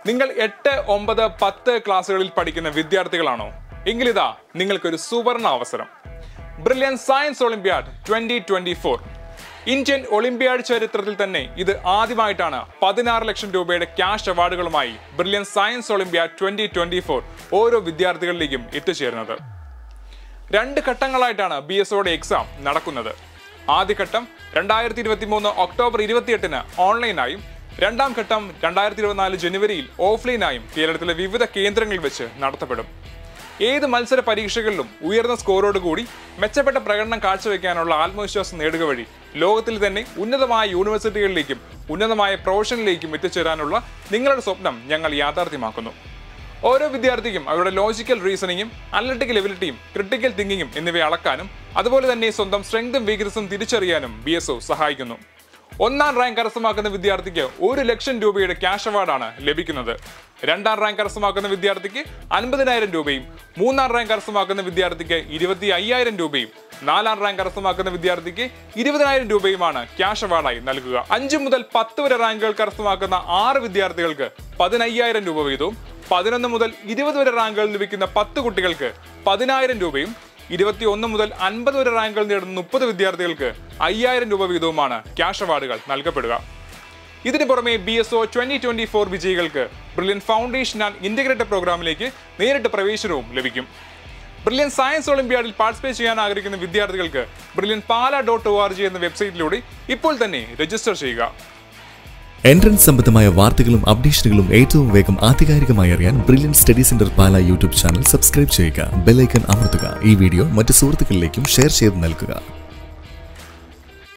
നിങ്ങൾ എട്ട് ഒമ്പത് പത്ത് ക്ലാസ്സുകളിൽ പഠിക്കുന്ന വിദ്യാർത്ഥികളാണോ എങ്കിലിതാ നിങ്ങൾക്കൊരു സുവർണ അവസരം brilliant science olympiad twenty twenty four Indian olympiad ചരിത്രത്തിൽ തന്നെ ഇത് ആദ്യമായിട്ടാണ് പതിനാറ് ലക്ഷം രൂപയുടെ ക്യാഷ് അവാർഡുകളുമായി brilliant science olympiad twenty twenty four ഓരോ വിദ്യാർത്ഥികളിലേക്കും എത്തിച്ചേരുന്നത് രണ്ട് ഘട്ടങ്ങളായിട്ടാണ് ബി എസ് ഒയുടെ എക്സാം നടക്കുന്നത് ആദ്യഘട്ടം രണ്ടായിരത്തി ഇരുപത്തി മൂന്ന് ഒക്ടോബർ ഇരുപത്തിയെട്ടിന് ഓൺലൈനായും രണ്ടാം ഘട്ടം രണ്ടായിരത്തി ഇരുപത്തിനാല് ജനുവരിയിൽ ഓഫ്ലൈനായും കേരളത്തിലെ വിവിധ കേന്ദ്രങ്ങളിൽ വെച്ച് നടത്തപ്പെടും ഏത് മത്സര പരീക്ഷകളിലും ഉയർന്ന സ്കോറോട് കൂടി മെച്ചപ്പെട്ട പ്രകടനം കാഴ്ചവെക്കാനുള്ള ആത്മവിശ്വാസം നേടുക വഴി ലോകത്തിൽ തന്നെ ഉന്നതമായ യൂണിവേഴ്സിറ്റികളിലേക്കും ഉന്നതമായ പ്രൊഫഷനിലേക്കും എത്തിച്ചേരാനുള്ള നിങ്ങളുടെ സ്വപ്നം ഞങ്ങൾ യാഥാർത്ഥ്യമാക്കുന്നു ഓരോ വിദ്യാർത്ഥിക്കും അവരുടെ ലോജിക്കൽ റീസണിങ്ങും അനലിറ്റിക്കൽ എബിലിറ്റിയും ക്രിട്ടിക്കൽ തിങ്കിങ്ങും എന്നിവ അളക്കാനും അതുപോലെ തന്നെ സ്വന്തം സ്ട്രെങ്തും വീക്ക്നസും തിരിച്ചറിയാനും ബി എസ് ഒ സഹായിക്കുന്നു ഒന്നാം റാങ്ക് കരസ്ഥമാക്കുന്ന വിദ്യാർത്ഥിക്ക് ഒരു ലക്ഷം രൂപയുടെ ക്യാഷ് അവാർഡാണ് ലഭിക്കുന്നത് രണ്ടാം റാങ്ക് കരസ്ഥമാക്കുന്ന വിദ്യാർത്ഥിക്ക് അൻപതിനായിരം രൂപയും മൂന്നാം റാങ്ക് കരസ്ഥമാക്കുന്ന വിദ്യാർത്ഥിക്ക് ഇരുപത്തി അയ്യായിരം രൂപയും നാലാം റാങ്ക് കരസ്ഥമാക്കുന്ന വിദ്യാർത്ഥിക്ക് ഇരുപതിനായിരം രൂപയുമാണ് ക്യാഷ് അവാർഡായി നൽകുക അഞ്ച് മുതൽ പത്ത് വരെ റാങ്കുകൾ കരസ്ഥമാക്കുന്ന ആറ് വിദ്യാർത്ഥികൾക്ക് പതിനയ്യായിരം രൂപ വീതവും പതിനൊന്ന് മുതൽ ഇരുപത് വരെ റാങ്കുകൾ ലഭിക്കുന്ന പത്ത് കുട്ടികൾക്ക് പതിനായിരം രൂപയും ഇരുപത്തി ഒന്ന് മുതൽ അൻപത് വരെ റാങ്കുകൾ നേടുന്ന മുപ്പത് വിദ്യാർത്ഥികൾക്ക് അയ്യായിരം രൂപ വീതവുമാണ് ക്യാഷ് അവാർഡുകൾ നൽകപ്പെടുക ഇതിന് പുറമെ B S O twenty twenty four വിജയികൾക്ക് ബ്രില്യൻ ഫൗണ്ടേഷൻ ആൻഡ് ഇന്റഗ്രേറ്റഡ് പ്രോഗ്രാമിലേക്ക് നേരിട്ട് പ്രവേശനവും ലഭിക്കും ബ്രില്യൻ സയൻസ് ഒളിമ്പ്യാഡിൽ പാർട്ടിസിപ്പേറ്റ് ചെയ്യാൻ ആഗ്രഹിക്കുന്ന വിദ്യാർത്ഥികൾക്ക് brilliant Pala dot O R G എന്ന വെബ്സൈറ്റിലൂടെ ഇപ്പോൾ തന്നെ രജിസ്റ്റർ ചെയ്യുക എൻട്രൻസ് സംബന്ധമായ വാർത്തകളും അപ്ഡേഷനുകളും ഏറ്റവും വേഗം ആധികാരികമായി അറിയാൻ brilliant study centre Pala YouTube channel subscribe ചെയ്യുക ബെല്ലൈക്കൺ അമർത്തുക ഈ വീഡിയോ മറ്റ് സുഹൃത്തുക്കളിലേക്കും ഷെയർ ചെയ്ത് നൽകുക